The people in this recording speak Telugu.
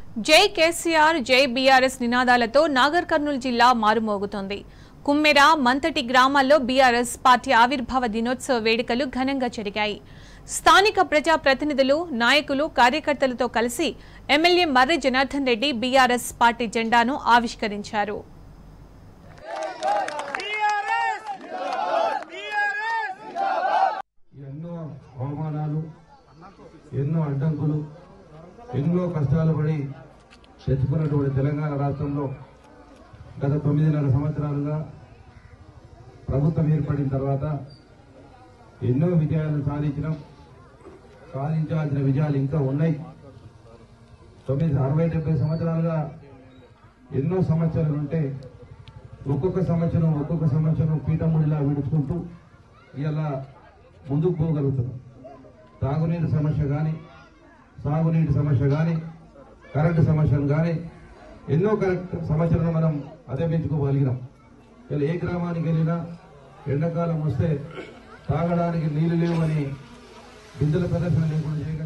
జై కేసీఆర్ జై బీఆర్ఎస్ నినాదాలతో నాగర్ కర్నూలు జిల్లా మారుమోగుతోంది కుమ్మెర మంతటి గ్రామాల్లో బీఆర్ఎస్ పార్టీ ఆవిర్భావ దినోత్సవ వేడుకలు ఘనంగా జరిగాయి స్థానిక ప్రజా ప్రతినిధులు నాయకులు కార్యకర్తలతో కలిసి MLA Marri Janardhan Reddy BRS party జెండాను ఆవిష్కరించారు ఎన్నో అవమానాలు ఎన్నో అడ్డంకులు ఎన్నో కష్టాలు పడి తెచ్చుకున్నటువంటి తెలంగాణ రాష్ట్రంలో గత తొమ్మిదిన్నర సంవత్సరాలుగా ప్రభుత్వం ఏర్పడిన తర్వాత ఎన్నో విజయాలను సాధించినాం సాధించాల్సిన విజయాలు ఇంకా ఉన్నాయి తొమ్మిది అరవై డెబ్బై సంవత్సరాలుగా ఎన్నో సమస్యలు ఉంటే ఒక్కొక్క సంవత్సరం ఒక్కొక్క సంవత్సరం పీఠముడిలా విడుచుకుంటూ ఇలా ముందుకు పోగలుగుతున్నాం తాగునీటి సమస్య కానీ సాగునీటి సమస్య కానీ కరెంటు సమస్యలు కానీ ఎన్నో కరెక్ట్ సమస్యలను మనం అధిగమించుకోగలిగినాం ఇలా ఏ గ్రామానికి వెళ్ళినా ఎండాకాలం వస్తే తాగడానికి నీళ్లు లేవని బిందెల ప్రదర్శన లేకుండా చేయగలిగాం